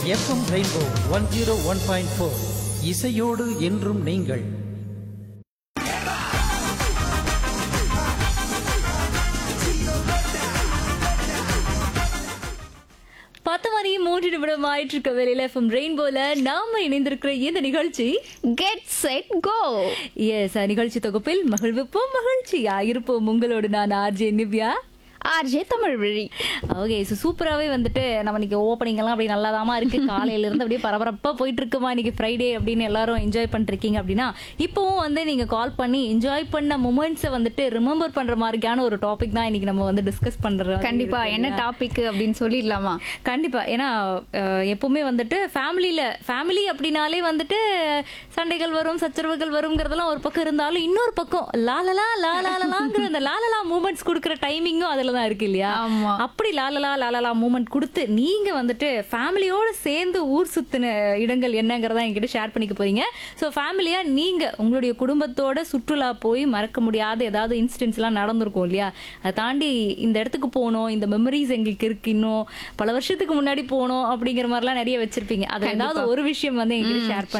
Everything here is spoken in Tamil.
FM rainbow one zero one point four இசையோடு என்றும் நீங்கள் பத்து மணி மூன்று நிமிடம் ஆயிட்டு இருக்க வேலையில எஃப்எம் ரெயின்போல நாம இணைந்திருக்கிற இந்த நிகழ்ச்சி கெட் செட் கோ எஸ் நிகழ்ச்சி தொகுப்பில் மகிழ்விப்போம் மகிழ்ச்சியா இருப்போம் உங்களோடு நான் ஆர்ஜே நிவ்யா ஆர்ஜே தமிழ் வழி ஓகே ஸோ சூப்பராகவே வந்துட்டு நம்ம இன்னைக்கு ஓப்பனிங் எல்லாம் அப்படி நல்லா இருக்கு காலையில இருந்து அப்படியே பரபரப்பா போயிட்டு இருக்குமா இன்னைக்கு ஃப்ரைடே அப்படின்னு எல்லாரும் என்ஜாய் பண்ணிருக்கீங்க அப்படின்னா இப்போவும் வந்து நீங்க கால் பண்ணி என்ஜாய் பண்ண மூமெண்ட்ஸை வந்துட்டு ரிமெம்பர் பண்ற மாதிரியான ஒரு டாபிக் தான் இன்னைக்கு நம்ம வந்து டிஸ்கஸ் பண்றோம் கண்டிப்பா என்ன டாபிக் அப்படின்னு சொல்லிடலாமா கண்டிப்பா ஏன்னா அஹ், எப்பவுமே வந்துட்டு ஃபேமிலியில ஃபேமிலி அப்படின்னாலே வந்துட்டு சண்டைகள் வரும் சச்சரவுகள் வருங்கிறதெல்லாம் ஒரு பக்கம் இருந்தாலும் இன்னொரு பக்கம் லாலலா லாலாலாங்கிற அந்த லாலலா மூமெண்ட்ஸ் கொடுக்குற டைமிங்கும் அதுல தான் இருக்கு இல்லையா ஆமா. அப்படி லாலலா லாலலா மூமெண்ட் கொடுத்து நீங்க வந்துட்டு ஃபேமிலியோட சேர்ந்து ஊர் சுத்தின இடங்கள் என்னங்கிறத என்கிட்ட ஷேர் பண்ணிக்க போறீங்க ஸோ ஃபேமிலியா நீங்க உங்களுடைய குடும்பத்தோட சுற்றுலா போய் மறக்க முடியாத ஏதாவது இன்சிடென்ட்ஸ் எல்லாம் நடந்திருக்கும் இல்லையா அதை தாண்டி இந்த இடத்துக்கு போகணும் இந்த மெமரிஸ் எங்களுக்கு இருக்கு இன்னும் பல வருஷத்துக்கு முன்னாடி போகணும் அப்படிங்கிற மாதிரிலாம் நிறைய வச்சிருப்பீங்க அது ஏதாவது ஒரு விஷயம் வந்து என்கிட்ட ஷேர்